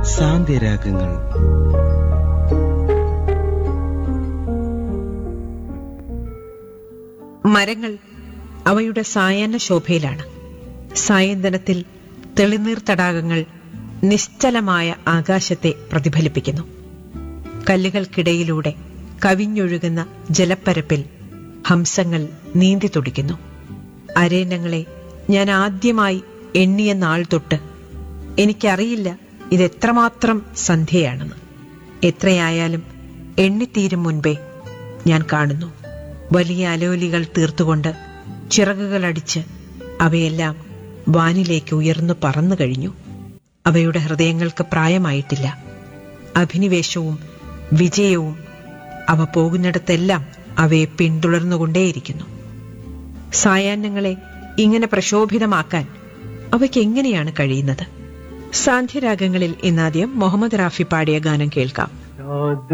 സാന്ത്യരാഗങ്ങൾ മരങ്ങൾ അവയുടെ സായാഹ്ന ശോഭയിലാണ് സായന്തനത്തിൽ തെളിനീർ തടാകങ്ങൾ നിശ്ചലമായ ആകാശത്തെ പ്രതിഫലിപ്പിക്കുന്നു കല്ലുകൾക്കിടയിലൂടെ കവിഞ്ഞൊഴുകുന്ന ജലപ്പരപ്പിൽ ഹംസങ്ങൾ നീന്തി തുടിക്കുന്നു അരേനങ്ങളെ ഞാൻ ആദ്യമായി എണ്ണിയ നാൾ തൊട്ട് എനിക്കറിയില്ല ഇതെത്രമാത്രം സന്ധ്യയാണെന്ന് എത്രയായാലും എണ്ണിത്തീരും മുൻപേ ഞാൻ കാണുന്നു വലിയ അലോലികൾ തീർത്തുകൊണ്ട് ചിറകുകളടിച്ച് അവയെല്ലാം വാനിലേക്ക് ഉയർന്നു പറന്നു കഴിഞ്ഞു അവയുടെ ഹൃദയങ്ങൾക്ക് പ്രായമായിട്ടില്ല അഭിനിവേശവും വിജയവും അവ പോകുന്നിടത്തെല്ലാം അവയെ പിന്തുടർന്നുകൊണ്ടേയിരിക്കുന്നു സായാഹ്നങ്ങളെ ഇങ്ങനെ പ്രക്ഷോഭിതമാക്കാൻ അവയ്ക്ക് എങ്ങനെയാണ് കഴിയുന്നത് സാന്ധ്യരാഗങ്ങളിൽ ഇന്നാദ്യം മുഹമ്മദ് റാഫി പാടിയ ഗാനം കേൾക്കാം याद